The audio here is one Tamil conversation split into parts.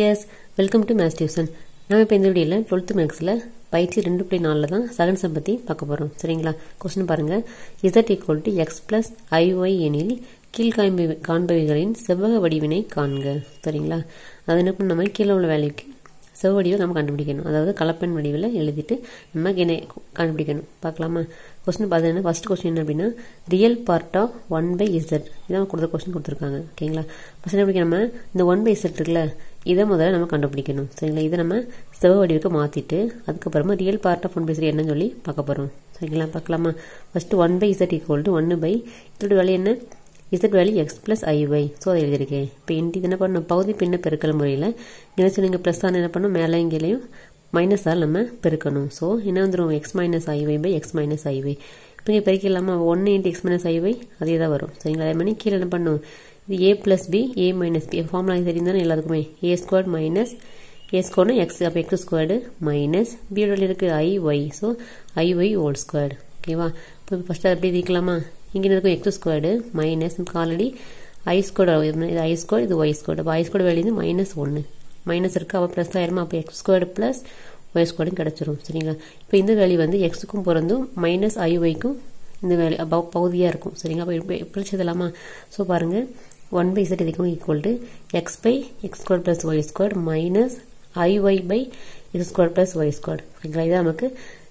DS welcome to maths tuition நம்ம இப்போ இந்த வீடியோவில் டுவெல்த்து மேக்ஸில் பயிற்சி ரெண்டு புள்ளி நாலில் தான் செகண்ட் சம் பற்றி பார்க்க போகிறோம் சரிங்களா கொஸ்டின் பாருங்கள் z equal to x plus i y எனில் கீழ்காண்பை காண்பவைகளின் செவ்வக வடிவினை காண்க சரிங்களா அது என்ன பண்ண நம்ம கீழே உள்ள வேலைக்கு செவ்வ வடிவை நம்ம கண்டுபிடிக்கணும் அதாவது கலப்பெண் வடிவில் எழுதிட்டு நம்ம என்ன கண்டுபிடிக்கணும் பார்க்கலாமா கொஸ்டின் பார்த்தீங்கன்னா ஃபர்ஸ்ட் கொஸ்டின் என்ன அப்படின்னா real part of one by z இதான் கொடுத்த கொஸ்டின் கொடுத்துருக்காங்க ஓகேங்களா ஃபர்ஸ்ட் என்ன நம்ம இந்த ஒன் பை இசட் இருக்குல்ல இதை முதல்ல நம்ம கண்டுபிடிக்கணும் சரிங்களா இதை நம்ம செவ்வ வடிவுக்கு மாற்றிட்டு அதுக்கப்புறமா real part of one by z என்னன்னு சொல்லி பார்க்க போகிறோம் சரிங்களா பார்க்கலாமா first one by z equal to ஒன்று பை இதோட வேலை என்ன z value x plus i y so அதை எழுதியிருக்கேன் இப்போ இன்ட்டு இது என்ன பண்ணணும் பகுதி பின்ன பெருக்கல் முறையில் என்ன சொன்னீங்க ப்ளஸ் தான் என்ன பண்ணணும் மேலே இங்கேயும் மைனஸால் நம்ம பெருக்கணும் ஸோ என்ன வந்துடும் x minus i y by x minus i y இப்போ இங்கே பெருக்கலாமா ஒன்று இன்ட்டு எக்ஸ் மைனஸ் ஐஒய் அதே தான் வரும் சரிங்களா அதே மாதிரி கீழே என்ன பண்ணும் இது a plus b a minus b formula தெரியும் தானே எல்லாத்துக்குமே ஏ ஸ்கொயர் மைனஸ் ஏ ஸ்கொயர்னா எக்ஸ் அப்போ எக்ஸ் ஸ்கொயர்டு மைனஸ் பியோட இருக்குது i y so i y whole squared ஓகேவா இப்போ ஃபஸ்ட்டு அப்படி இருக்கலாமா இங்கே இருக்கும் எக்ஸ் ஸ்கொயர்டு மைனஸ் நமக்கு ஆல்ரெடி ஐ ஸ்கொயர் இது ஐ ஸ்கொயர் இது ஒய் ஸ்கொயர் அப்போ ஐ ஸ்கொயர் வெளியே மைனஸ் ஒன்று மைனஸ் இருக்குது அப்போ ப்ளஸ் ஆயிருமா அப்போ எக்ஸ் ஸ்கொயர்டு ப்ளஸ் ஒய் ஸ்கொயர்டும் கிடச்சிரும் சரிங்களா இப்போ இந்த வேல்யூ வந்து எக்ஸுக்கும் பிறந்தும் மைனஸ் ஐ ஒய்க்கும் இந்த வேல்யூ பகுதியாக இருக்கும் சரிங்களா அப்போ எப்படி செய்யலாமா ஸோ பாருங்கள் ஒன் பை இசட் இதுக்கும் equal to x by x square plus y square minus i y by x square plus y square சரிங்களா இதான் நமக்கு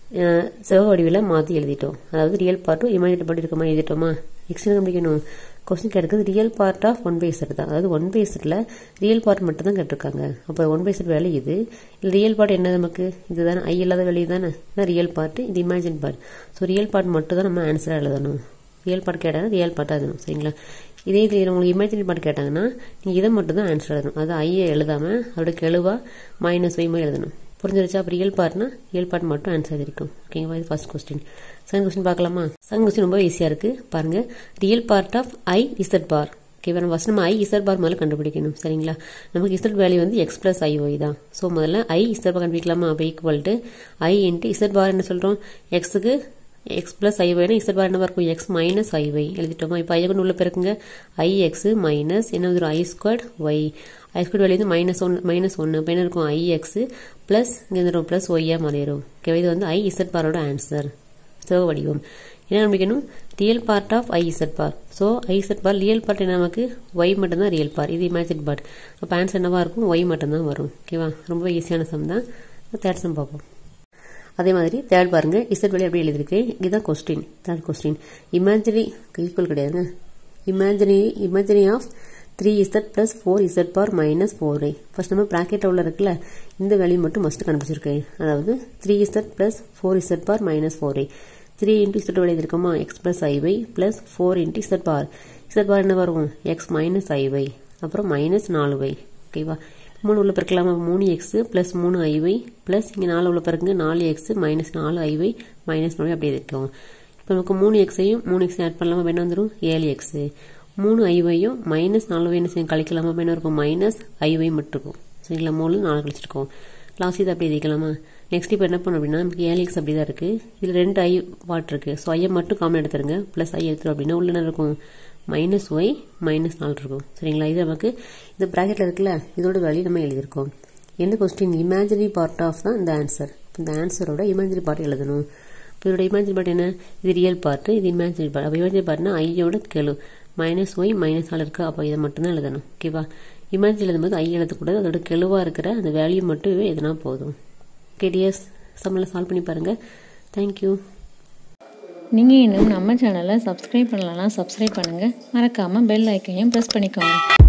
செவ வடிவில் மாற்றி எழுதிட்டோம் அதாவது ரியல் பார்ட்டும் இமேஜினரி பார்ட் இருக்க மாதிரி எழுதிட்டோமா நெக்ஸ்ட் என்ன கண்டுபிடிக்கணும் கொஸ்டின் கேட்குறது real part of one by zed தான் அதாவது ஒன் பை செட்டில் ரியல் பார்ட் மட்டும் தான் கேட்டிருக்காங்க அப்போ ஒன் பை செட் வேலை இது ரியல் பார்ட் என்ன நமக்கு இதுதானே ஐ இல்லாத வேலை தானே இதான் ரியல் பார்ட் இது imaginary part so real part மட்டும் தான் நம்ம ஆன்சராக எழுதணும் ரியல் பார்ட் கேட்டாங்கன்னா ரியல் பார்ட்டாக எழுதணும் சரிங்களா இதே இது உங்களுக்கு இமேஜினரி பார்ட் கேட்டாங்கன்னா நீங்கள் இதை மட்டும் தான் ஆன்சர் எழுதணும் அது ஐயை எழுதாமல் அதோட கெழுவா மைனஸ் ஒய்மா எழுதணும் புரிஞ்சிருச்சா அப்போ ரியல் பார்ட்னா ரியல் பார்ட் மட்டும் ஆன்சர் இருக்கும் ஓகேங்களா இது ஃபர்ஸ்ட் கொஸ்டின் செகண்ட் கொஸ்டின் பார்க்கலாமா செகண்ட் கொஸ்டின் ரொம்ப ஈஸியாக இருக்குது பாருங்க real part of i Z bar okay நம்ம ஃபஸ்ட் நம்ம ஐ இசட் பார் முதல்ல கண்டுபிடிக்கணும் சரிங்களா நமக்கு இசட் வேல்யூ வந்து எக்ஸ் பிளஸ் ஐ ஒய் தான் ஸோ முதல்ல ஐ இசட் பார் கண்டுபிடிக்கலாமா அப்போ equal to i into z bar என்ன சொல்கிறோம் எக்ஸுக்கு எக்ஸ் பிளஸ் ஐ ஒய்னா இசட் பார் என்ன இருக்கும் எக்ஸ் மைனஸ் ஐ ஒய் எழுதிட்டோமா இப்போ ஐ கொண்டு உள்ள பிறக்குங்க ஐ எக்ஸ் மைனஸ் என்ன வந்துடும் i square y i square value வந்து மைனஸ் ஒன் மைனஸ் ஒன்று இப்போ என்ன இருக்கும் ஐ எக்ஸ் ப்ளஸ் இங்கே வந்துடும் ப்ளஸ் ஒய்யாக மாறிடும் ஓகே இது வந்து ஐ இசட் பாரோட ஆன்சர் சிவ வடிவம் என்ன கண்டுபிடிக்கணும் real part of i Z bar so i Z bar real part என்ன நமக்கு ஒய் மட்டும்தான் ரியல் பார் இது இமேஜின் பார்ட் அப்போ ஆன்சர் என்னவா இருக்கும் ஒய் மட்டும்தான் வரும் ஓகேவா ரொம்ப ஈஸியான சம் தான் தேர்ட் சம் பார்ப்போம் அதே மாதிரி தேர்ட் பாருங்க இசட் வேல்யூ எப்படி எழுதிருக்கு இதுதான் question third question imaginary equal கிடையாதுங்க imaginary imaginary of three z plus four z bar minus four i first நம்ம ப்ராக்கெட் உள்ள இருக்குல்ல இந்த வேல்யூ மட்டும் மஸ்ட் கண்டுபிடிச்சிருக்கேன் அதாவது three z plus four z bar minus four i three into z value இருக்குமா எக்ஸ் பிளஸ் ஐவை plus four into z bar z bar என்ன வரும் எக்ஸ் மைனஸ் ஐவை அப்புறம் மைனஸ் நாலு வை ஓகேவா மூணு உள்ள பிறக்கலாமா மூணு எக்ஸ் பிளஸ் மூணு ஐவை பிளஸ் இங்கே நாலு உள்ள பிறகுங்க நாலு எக்ஸ் மைனஸ் நாலு ஐவை மைனஸ் நாலு அப்படியே இருக்கும் இப்போ நமக்கு மூணு எக்ஸையும் மூணு எக்ஸையும் ஆட் பண்ணலாமா என்ன வந்துடும் ஏழு எக்ஸு மூணு ஐவையும் மைனஸ் நாலு என்ன செய்யும் கழிக்கலாமா என்ன இருக்கும் மைனஸ் ஐவை மட்டும் இருக்கும் சரிங்களா மூணு நாலு கழிச்சிருக்கோம் லாஸ்ட் இது அப்படி எழுதிக்கலாமா நெக்ஸ்ட் இப்போ என்ன பண்ணணும் அப்படின்னா நமக்கு ஏழு எக்ஸ் அப்படி தான் இருக்குது இதில் ரெண்டு ஐ வாட் இருக்குது ஸோ ஐயை மட்டும் காமன் எடுத்துருங்க ப்ளஸ் ஐ எடுத்துரும் அப்படின்னா உள்ள என்ன இருக்கும் மைனஸ் ஒய் மைனஸ் நாலு இருக்கும் சரிங்களா இது நமக்கு இந்த ப்ராக்கெட்டில் இருக்குல்ல இதோட வேல்யூ நம்ம எழுதியிருக்கோம் என்ன கொஸ்டின் இமேஜினரி பார்ட் ஆஃப் தான் இந்த ஆன்சர் இந்த ஆன்சரோட இமேஜினரி பார்ட் எழுதணும் இப்போ இதோட இமேஜினரி பார்ட் என்ன இது ரியல் பார்ட்டு இது இமேஜினரி பார்ட் அப்போ இமேஜினரி பார்ட்னா ஐயோட கெழு மைனஸ் ஒய் மைனஸ் நாலு இருக்குது அப்போ இதை மட்டும்தான் எழுதணும் ஓகேவா இமேஜின் எழுதும்போது ஐ எழுதக்கூடாது அதோட கெழுவாக இருக்கிற அந்த வேல்யூ மட்டும் எதுனா போதும் ஓகே டிஎஸ் சம்மில் சால்வ் பண்ணி பாருங்கள் தேங்க்யூ நீங்கள் இன்னும் நம்ம சேனலை சப்ஸ்கிரைப் பண்ணலன்னா சப்ஸ்கிரைப் பண்ணுங்கள் மறக்காமல் பெல் ஐக்கையும் ப்ரெஸ் பண்ணிக்கோங்க